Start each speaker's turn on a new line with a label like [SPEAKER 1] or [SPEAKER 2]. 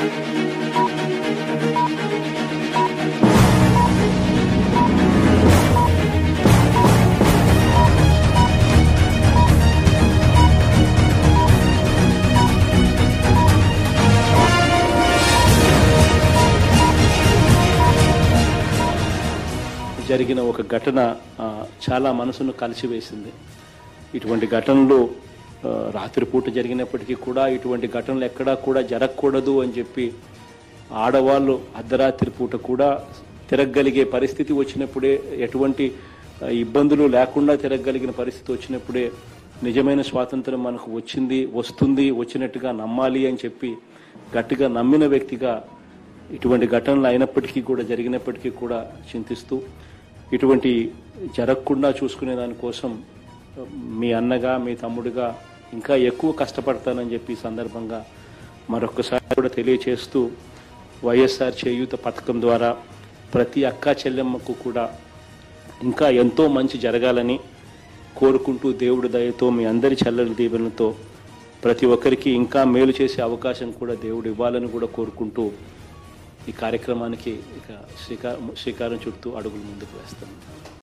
[SPEAKER 1] జరిగిన ఒక ఘటన ఆ, చాలా మనసును కలిసివేసింది ఇటువంటి ఘటనలు ఆ, రాత్రిపూట జరిగినప్పటికీ కూడా ఇటువంటి ఘటనలు ఎక్కడా కూడా జరగకూడదు అని చెప్పి ఆడవాళ్ళు అర్ధరాత్రి పూట కూడా తిరగగలిగే పరిస్థితి వచ్చినప్పుడే ఎటువంటి ఆ, ఇబ్బందులు లేకుండా తిరగగలిగిన పరిస్థితి వచ్చినప్పుడే నిజమైన స్వాతంత్రం మనకు వచ్చింది వస్తుంది వచ్చినట్టుగా నమ్మాలి అని చెప్పి గట్టిగా నమ్మిన వ్యక్తిగా ఇటువంటి ఘటనలు అయినప్పటికీ కూడా జరిగినప్పటికీ కూడా చింతిస్తూ ఇటువంటి జరగకుండా చూసుకునే దానికోసం మీ అన్నగా మీ తమ్ముడిగా ఇంకా ఎక్కువ కష్టపడతానని చెప్పి ఈ సందర్భంగా మరొకసారి కూడా తెలియచేస్తూ వైఎస్ఆర్ చేయూత పథకం ద్వారా ప్రతి అక్క చెల్లెమ్మకు కూడా ఇంకా ఎంతో మంచి జరగాలని కోరుకుంటూ దేవుడి దయతో మీ అందరి చల్లని దీవెనలతో ప్రతి ఒక్కరికి ఇంకా మేలు చేసే అవకాశం కూడా దేవుడు ఇవ్వాలని కూడా కోరుకుంటూ ఈ కార్యక్రమానికి ఇక శ్రీకారం శ్రీకారం చుట్టూ అడుగులు ముందుకు వేస్తాను